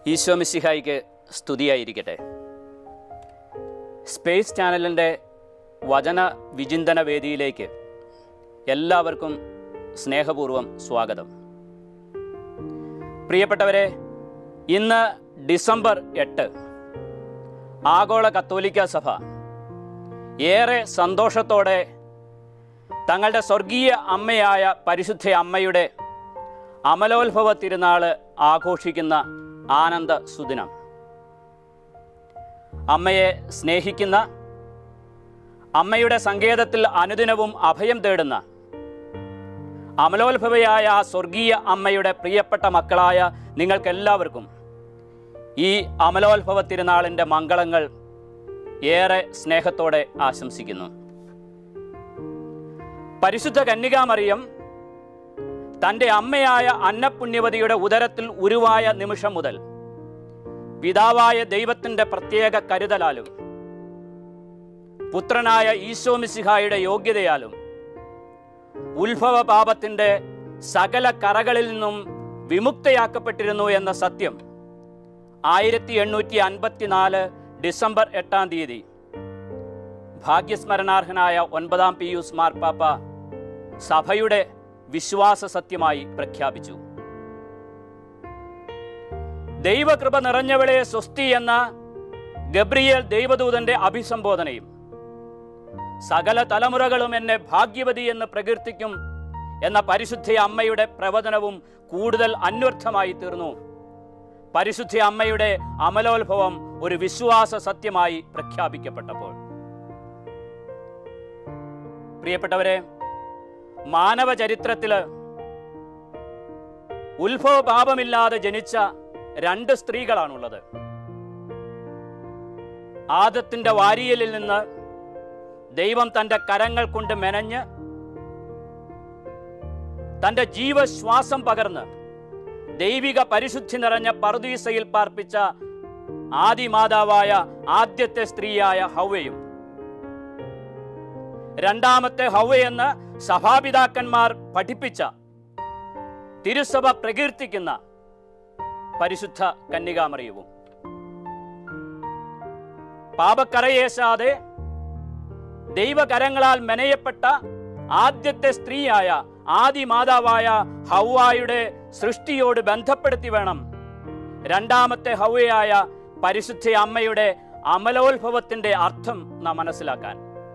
ഈശോ മിശിഹായിക്ക് സ്തുതിയായിരിക്കട്ടെ സ്പേസ് ചാനലിൻ്റെ വചന വിചിന്തന വേദിയിലേക്ക് എല്ലാവർക്കും സ്നേഹപൂർവ്വം സ്വാഗതം പ്രിയപ്പെട്ടവരെ ഇന്ന് ഡിസംബർ എട്ട് ആഗോള കത്തോലിക്ക സഭ ഏറെ സന്തോഷത്തോടെ തങ്ങളുടെ സ്വർഗീയ അമ്മയായ പരിശുദ്ധ അമ്മയുടെ അമലോത്ഭവ തിരുനാള് ആഘോഷിക്കുന്ന ആനന്ദ സുദിനം അമ്മയെ സ്നേഹിക്കുന്ന അമ്മയുടെ സങ്കേതത്തിൽ അനുദിനവും അഭയം തേടുന്ന അമലോത്ഭവയായ ആ സ്വർഗീയ അമ്മയുടെ പ്രിയപ്പെട്ട മക്കളായ നിങ്ങൾക്കെല്ലാവർക്കും ഈ അമലോത്ഭവ തിരുനാളിൻ്റെ മംഗളങ്ങൾ ഏറെ സ്നേഹത്തോടെ ആശംസിക്കുന്നു പരിശുദ്ധ കന്യകാമറിയം തൻ്റെ അമ്മയായ അന്നപുണ്യവതിയുടെ ഉദരത്തിൽ ഉരുവായ നിമിഷം മുതൽ പിതാവായ ദൈവത്തിൻ്റെ പ്രത്യേക കരുതലാലും പുത്രനായ ഈശോ മിശിഹായുടെ യോഗ്യതയാലും ഉത്ഭവ പാപത്തിൻ്റെ സകല കറകളിൽ നിന്നും വിമുക്തയാക്കപ്പെട്ടിരുന്നു എന്ന സത്യം ആയിരത്തി എണ്ണൂറ്റി അൻപത്തിനാല് ഡിസംബർ എട്ടാം തീയതി ഭാഗ്യസ്മരണാർഹനായ ഒൻപതാം പിയൂസ് മാർപ്പാപ്പ സഭയുടെ വിശ്വാസ സത്യമായി പ്രഖ്യാപിച്ചു ദൈവകൃപ നിറഞ്ഞവളെ സ്വസ്തി എന്ന ഗബ്രിയേൽ ദൈവദൂതന്റെ അഭിസംബോധനയും സകല തലമുറകളും എന്നെ ഭാഗ്യവതി എന്ന് പ്രകീർത്തിക്കും എന്ന പരിശുദ്ധ അമ്മയുടെ പ്രവചനവും കൂടുതൽ അന്വർത്ഥമായി തീർന്നു പരിശുദ്ധ അമ്മയുടെ അമലോത്ഭവം ഒരു വിശ്വാസ സത്യമായി പ്രഖ്യാപിക്കപ്പെട്ടപ്പോൾ പ്രിയപ്പെട്ടവരെ മാനവ ചരിത്രത്തില് ഉത്ഭവ പാപമില്ലാതെ ജനിച്ച രണ്ട് സ്ത്രീകളാണുള്ളത് ആദത്തിന്റെ വാരിയലിൽ നിന്ന് ദൈവം തന്റെ കരങ്ങൾ കൊണ്ട് മെനഞ്ഞ് തന്റെ ജീവശ്വാസം പകർന്ന് ദൈവിക പരിശുദ്ധി നിറഞ്ഞ പറുദീസയിൽ പാർപ്പിച്ച ആദിമാതാവായ ആദ്യത്തെ സ്ത്രീയായ ഹൗവയും രണ്ടാമത്തെ ഹൗവയെന്ന് സഭാപിതാക്കന്മാർ പഠിപ്പിച്ച തിരുസഭ പ്രകീർത്തിക്കുന്ന പരിശുദ്ധ കന്യകാമറിയവും പാപക്കറയേശാതെ ദൈവകരങ്ങളാൽ മെനയപ്പെട്ട ആദ്യത്തെ സ്ത്രീയായ ആദിമാതാവായ ഹൗവായുടെ സൃഷ്ടിയോട് ബന്ധപ്പെടുത്തി വേണം രണ്ടാമത്തെ ഹൗവയായ പരിശുദ്ധ അമ്മയുടെ അമലോത്ഭവത്തിന്റെ അർത്ഥം നാം മനസ്സിലാക്കാൻ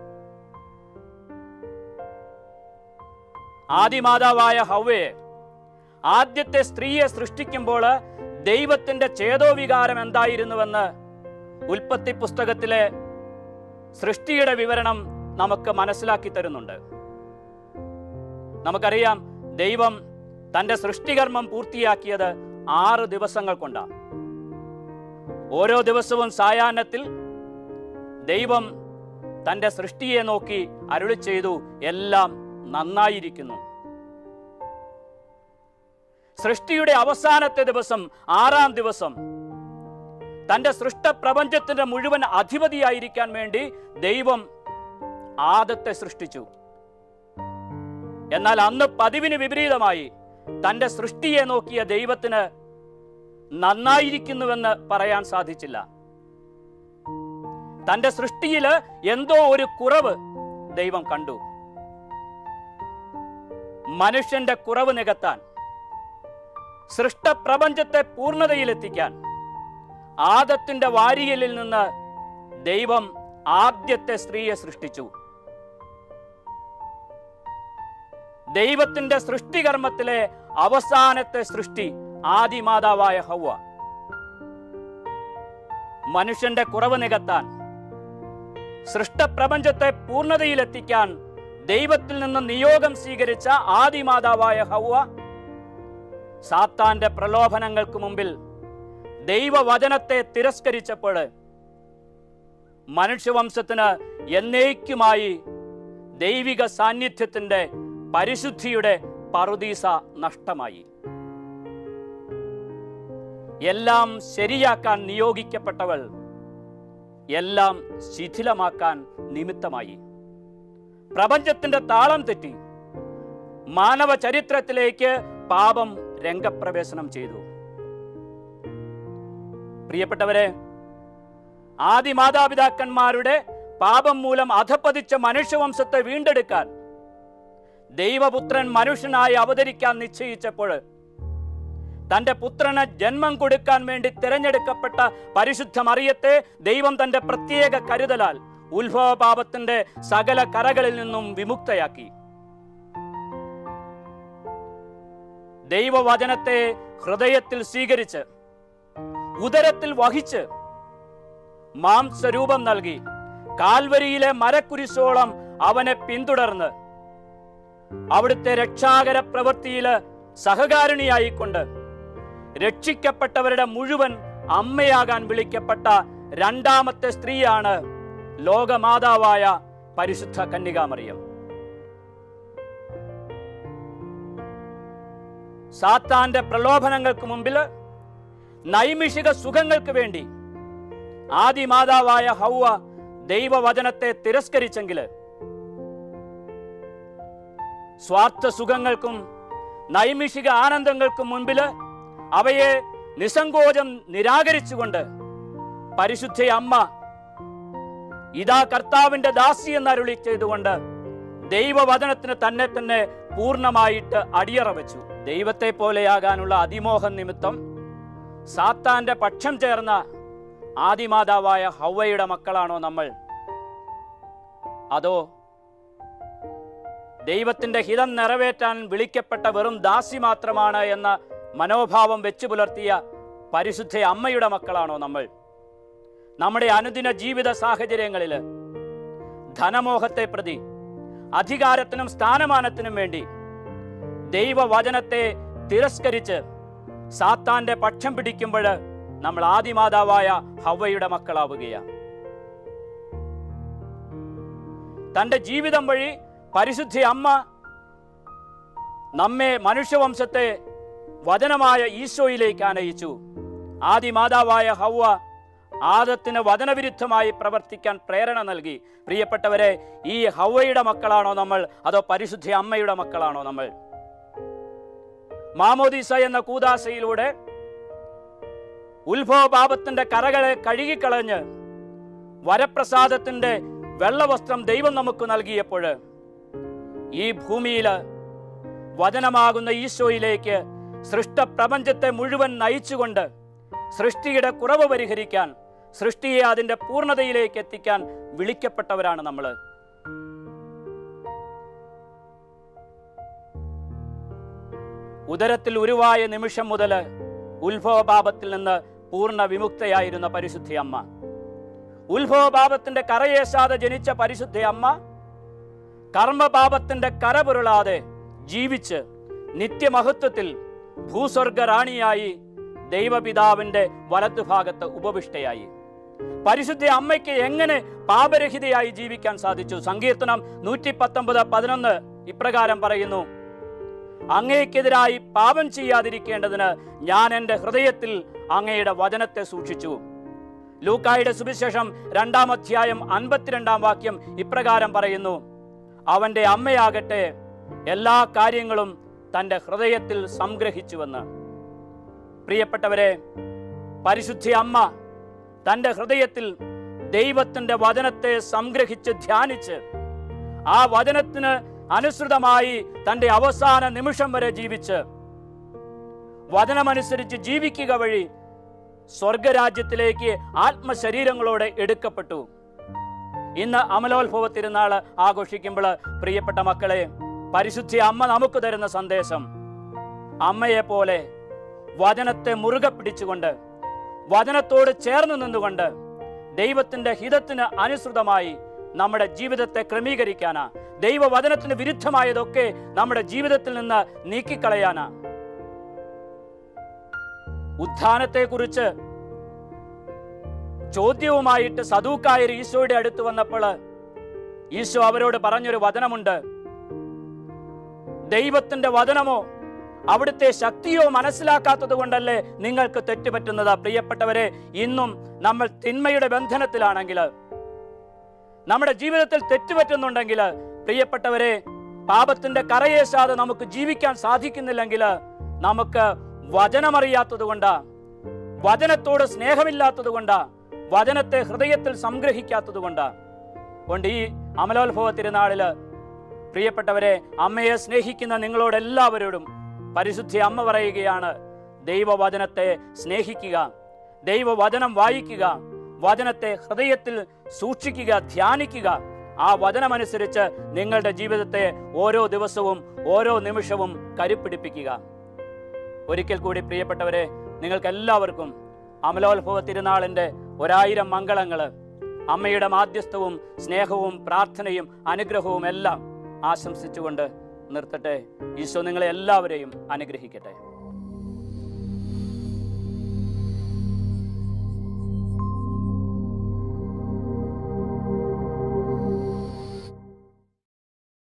ആദിമാതാവായ ഹൗവയെ ആദ്യത്തെ സ്ത്രീയെ സൃഷ്ടിക്കുമ്പോൾ ദൈവത്തിന്റെ ചേതോവികാരം എന്തായിരുന്നുവെന്ന് ഉൽപ്പത്തി പുസ്തകത്തിലെ സൃഷ്ടിയുടെ വിവരണം നമുക്ക് മനസ്സിലാക്കി തരുന്നുണ്ട് നമുക്കറിയാം ദൈവം തന്റെ സൃഷ്ടികർമ്മം പൂർത്തിയാക്കിയത് ആറ് ദിവസങ്ങൾ കൊണ്ടാണ് ഓരോ ദിവസവും സായാഹ്നത്തിൽ ദൈവം തന്റെ സൃഷ്ടിയെ നോക്കി അരുളി ചെയ്തു എല്ലാം നന്നായിരിക്കുന്നു സൃഷ്ടിയുടെ അവസാനത്തെ ദിവസം ആറാം ദിവസം തന്റെ സൃഷ്ടപ്രപഞ്ചത്തിന്റെ മുഴുവൻ അധിപതിയായിരിക്കാൻ വേണ്ടി ദൈവം ആദത്തെ സൃഷ്ടിച്ചു എന്നാൽ അന്ന് പതിവിന് വിപരീതമായി തന്റെ സൃഷ്ടിയെ നോക്കിയ ദൈവത്തിന് നന്നായിരിക്കുന്നുവെന്ന് പറയാൻ സാധിച്ചില്ല തന്റെ സൃഷ്ടിയില് എന്തോ ഒരു കുറവ് ദൈവം കണ്ടു മനുഷ്യന്റെ കുറവ് നികത്താൻ സൃഷ്ടപ്രപഞ്ചത്തെ പൂർണ്ണതയിലെത്തിക്കാൻ ആദത്തിന്റെ വാരിയലിൽ നിന്ന് ദൈവം ആദ്യത്തെ സ്ത്രീയെ സൃഷ്ടിച്ചു ദൈവത്തിന്റെ സൃഷ്ടികർമ്മത്തിലെ അവസാനത്തെ സൃഷ്ടി ആദിമാതാവായ ഹൗവ മനുഷ്യന്റെ കുറവ് നികത്താൻ സൃഷ്ടപ്രപഞ്ചത്തെ പൂർണ്ണതയിലെത്തിക്കാൻ ദൈവത്തിൽ നിന്ന് നിയോഗം സ്വീകരിച്ച ആദിമാതാവായ ഹൗവ സാത്താന്റെ പ്രലോഭനങ്ങൾക്ക് മുമ്പിൽ ദൈവവചനത്തെ തിരസ്കരിച്ചപ്പോൾ മനുഷ്യവംശത്തിന് എന്നേക്കുമായി ദൈവിക സാന്നിധ്യത്തിന്റെ പരിശുദ്ധിയുടെ പറുദീസ നഷ്ടമായി എല്ലാം ശരിയാക്കാൻ നിയോഗിക്കപ്പെട്ടവൾ എല്ലാം ശിഥിലമാക്കാൻ നിമിത്തമായി പ്രപഞ്ചത്തിന്റെ താളം തെറ്റി മാനവ ചരിത്രത്തിലേക്ക് പാപം രംഗപ്രവേശനം ചെയ്തു പ്രിയപ്പെട്ടവരെ ആദി മാതാപിതാക്കന്മാരുടെ പാപം മൂലം അധപ്പതിച്ച മനുഷ്യവംശത്തെ വീണ്ടെടുക്കാൻ ദൈവപുത്രൻ മനുഷ്യനായി അവതരിക്കാൻ നിശ്ചയിച്ചപ്പോൾ തന്റെ പുത്രന് ജന്മം കൊടുക്കാൻ വേണ്ടി തിരഞ്ഞെടുക്കപ്പെട്ട പരിശുദ്ധ മറിയത്തെ ദൈവം തന്റെ പ്രത്യേക കരുതലാൽ ഉത്ഭവ പാപത്തിന്റെ സകല കറകളിൽ നിന്നും വിമുക്തയാക്കി ദൈവവചനത്തെ ഹൃദയത്തിൽ സ്വീകരിച്ച് ഉദരത്തിൽ വഹിച്ച് മാംസരൂപം നൽകി കാൽവരിയിലെ മരക്കുരിശോളം അവനെ പിന്തുടർന്ന് അവിടുത്തെ രക്ഷാകര പ്രവൃത്തിയില് സഹകാരിണിയായിക്കൊണ്ട് രക്ഷിക്കപ്പെട്ടവരുടെ മുഴുവൻ അമ്മയാകാൻ വിളിക്കപ്പെട്ട രണ്ടാമത്തെ സ്ത്രീയാണ് ലോകമാതാവായ പരിശുദ്ധ കന്യകാമറിയം സാത്താന്റെ പ്രലോഭനങ്ങൾക്ക് മുമ്പിൽ നൈമിഷിക സുഖങ്ങൾക്ക് വേണ്ടി ആദി മാതാവായ ഹൗവ ദൈവവചനത്തെ തിരസ്കരിച്ചെങ്കിൽ സ്വാർത്ഥ സുഖങ്ങൾക്കും നൈമിഷിക ആനന്ദങ്ങൾക്കും മുൻപിൽ അവയെ നിസങ്കോചം നിരാകരിച്ചുകൊണ്ട് പരിശുദ്ധ അമ്മ ഇതാ കർത്താവിന്റെ ദാസി എന്നരുളി ചെയ്തുകൊണ്ട് ദൈവവചനത്തിന് തന്നെ തന്നെ പൂർണ്ണമായിട്ട് അടിയറ വെച്ചു ദൈവത്തെ പോലെയാകാനുള്ള അതിമോഹം നിമിത്തം സാത്താന്റെ പക്ഷം ചേർന്ന ആദിമാതാവായ ഹൗവയുടെ മക്കളാണോ നമ്മൾ അതോ ദൈവത്തിന്റെ ഹിതം നിറവേറ്റാൻ വിളിക്കപ്പെട്ട വെറും ദാസി മാത്രമാണ് എന്ന മനോഭാവം വെച്ചു പുലർത്തിയ പരിശുദ്ധ അമ്മയുടെ മക്കളാണോ നമ്മൾ നമ്മുടെ അനുദിന ജീവിത സാഹചര്യങ്ങളിൽ ധനമോഹത്തെ പ്രതി അധികാരത്തിനും സ്ഥാനമാനത്തിനും വേണ്ടി ദൈവവചനത്തെ തിരസ്കരിച്ച് സാത്താന്റെ പക്ഷം പിടിക്കുമ്പോൾ നമ്മൾ ആദിമാതാവായ ഹവയുടെ മക്കളാവുകയാണ് തന്റെ ജീവിതം വഴി പരിശുദ്ധി അമ്മ നമ്മെ മനുഷ്യവംശത്തെ വചനമായ ഈശോയിലേക്ക് ആനയിച്ചു ആദിമാതാവായ ഹൗവ ആദത്തിന് വചനവിരുദ്ധമായി പ്രവർത്തിക്കാൻ പ്രേരണ നൽകി പ്രിയപ്പെട്ടവരെ ഈ ഹൗവയുടെ മക്കളാണോ നമ്മൾ അതോ പരിശുദ്ധ അമ്മയുടെ മക്കളാണോ നമ്മൾ മാമോദീസ എന്ന കൂദാശയിലൂടെ ഉത്ഭവ പാപത്തിന്റെ കറകളെ കഴുകിക്കളഞ്ഞ് വരപ്രസാദത്തിന്റെ വെള്ളവസ്ത്രം ദൈവം നമുക്ക് നൽകിയപ്പോൾ ഈ ഭൂമിയിൽ വചനമാകുന്ന ഈശോയിലേക്ക് സൃഷ്ടപ്രപഞ്ചത്തെ മുഴുവൻ നയിച്ചുകൊണ്ട് സൃഷ്ടിയുടെ കുറവ് പരിഹരിക്കാൻ സൃഷ്ടിയെ അതിന്റെ പൂർണ്ണതയിലേക്ക് എത്തിക്കാൻ വിളിക്കപ്പെട്ടവരാണ് നമ്മൾ ഉദരത്തിൽ ഉരുവായ നിമിഷം മുതൽ ഉത്ഭവപാപത്തിൽ നിന്ന് പൂർണ്ണ വിമുക്തയായിരുന്ന പരിശുദ്ധ അമ്മ ഉത്ഭവപാപത്തിന്റെ കറയേശാതെ ജനിച്ച പരിശുദ്ധ അമ്മ കർമ്മപാപത്തിന്റെ കരപുരളാതെ ജീവിച്ച് നിത്യമഹത്വത്തിൽ ഭൂസ്വർഗ റാണിയായി ദൈവപിതാവിന്റെ വലത്തുഭാഗത്ത് ഉപവിഷ്ടയായി പരിശുദ്ധ അമ്മയ്ക്ക് എങ്ങനെ പാപരഹിതയായി ജീവിക്കാൻ സാധിച്ചു സങ്കീർത്തനം നൂറ്റി പത്തൊമ്പത് പതിനൊന്ന് ഇപ്രകാരം പറയുന്നു അങ്ങയ്ക്കെതിരായി പാപം ചെയ്യാതിരിക്കേണ്ടതിന് ഞാൻ എൻ്റെ ഹൃദയത്തിൽ അങ്ങയുടെ വചനത്തെ സൂക്ഷിച്ചു ലൂക്കായുടെ സുവിശേഷം രണ്ടാം അധ്യായം അൻപത്തിരണ്ടാം വാക്യം ഇപ്രകാരം പറയുന്നു അവന്റെ അമ്മയാകട്ടെ എല്ലാ കാര്യങ്ങളും തൻ്റെ ഹൃദയത്തിൽ സംഗ്രഹിച്ചുവെന്ന് പ്രിയപ്പെട്ടവരെ പരിശുദ്ധ അമ്മ തൻ്റെ ഹൃദയത്തിൽ ദൈവത്തിൻ്റെ വചനത്തെ സംഗ്രഹിച്ച് ധ്യാനിച്ച് ആ വചനത്തിന് അനുസൃതമായി തൻ്റെ അവസാന നിമിഷം വരെ ജീവിച്ച് വചനമനുസരിച്ച് ജീവിക്കുക വഴി സ്വർഗരാജ്യത്തിലേക്ക് ആത്മശരീരങ്ങളോടെ എടുക്കപ്പെട്ടു ഇന്ന് അമലോത്ഭവ തിരുനാൾ ആഘോഷിക്കുമ്പോൾ പ്രിയപ്പെട്ട മക്കളെ പരിശുദ്ധി അമ്മ നമുക്ക് തരുന്ന സന്ദേശം അമ്മയെ പോലെ വചനത്തെ മുറുകെ പിടിച്ചുകൊണ്ട് വചനത്തോട് ചേർന്ന് നിന്നുകൊണ്ട് ദൈവത്തിന്റെ ഹിതത്തിന് അനുസൃതമായി നമ്മുടെ ജീവിതത്തെ ക്രമീകരിക്കാനാ ദൈവവചനത്തിന് വിരുദ്ധമായതൊക്കെ നമ്മുടെ ജീവിതത്തിൽ നിന്ന് നീക്കിക്കളയാനാ ഉത്ഥാനത്തെക്കുറിച്ച് ചോദ്യവുമായിട്ട് സദൂക്കായർ ഈശോയുടെ അടുത്ത് വന്നപ്പോൾ ഈശോ അവരോട് പറഞ്ഞൊരു വചനമുണ്ട് ദൈവത്തിന്റെ വചനമോ അവിടുത്തെ ശക്തിയോ മനസ്സിലാക്കാത്തത് കൊണ്ടല്ലേ നിങ്ങൾക്ക് തെറ്റുപറ്റുന്നത് പ്രിയപ്പെട്ടവരെ ഇന്നും നമ്മൾ തിന്മയുടെ ബന്ധനത്തിലാണെങ്കിൽ നമ്മുടെ ജീവിതത്തിൽ തെറ്റുപറ്റുന്നുണ്ടെങ്കിൽ പ്രിയപ്പെട്ടവരെ പാപത്തിന്റെ കറയേശാതെ നമുക്ക് ജീവിക്കാൻ സാധിക്കുന്നില്ലെങ്കിൽ നമുക്ക് വചനമറിയാത്തത് കൊണ്ട് വചനത്തോട് സ്നേഹമില്ലാത്തത് കൊണ്ടാ വചനത്തെ ഹൃദയത്തിൽ സംഗ്രഹിക്കാത്തത് കൊണ്ടാ കൊണ്ട് ഈ അമലോത്ഭവ തിരുനാളില് പ്രിയപ്പെട്ടവരെ അമ്മയെ സ്നേഹിക്കുന്ന നിങ്ങളോട് എല്ലാവരോടും പരിശുദ്ധി അമ്മ പറയുകയാണ് ദൈവവചനത്തെ സ്നേഹിക്കുക ദൈവവചനം വായിക്കുക വചനത്തെ ഹൃദയത്തിൽ സൂക്ഷിക്കുക ധ്യാനിക്കുക ആ വചനമനുസരിച്ച് നിങ്ങളുടെ ജീവിതത്തെ ഓരോ ദിവസവും ഓരോ നിമിഷവും കരുപ്പിടിപ്പിക്കുക ഒരിക്കൽ കൂടി പ്രിയപ്പെട്ടവരെ നിങ്ങൾക്ക് എല്ലാവർക്കും അമലോത്ഭവ തിരുനാളിന്റെ ഒരായിരം മംഗളങ്ങള് അമ്മയുടെ മാധ്യസ്ഥവും സ്നേഹവും പ്രാർത്ഥനയും അനുഗ്രഹവും എല്ലാം ആശംസിച്ചുകൊണ്ട് നിർത്തട്ടെ ഈശോ നിങ്ങളെ എല്ലാവരെയും അനുഗ്രഹിക്കട്ടെ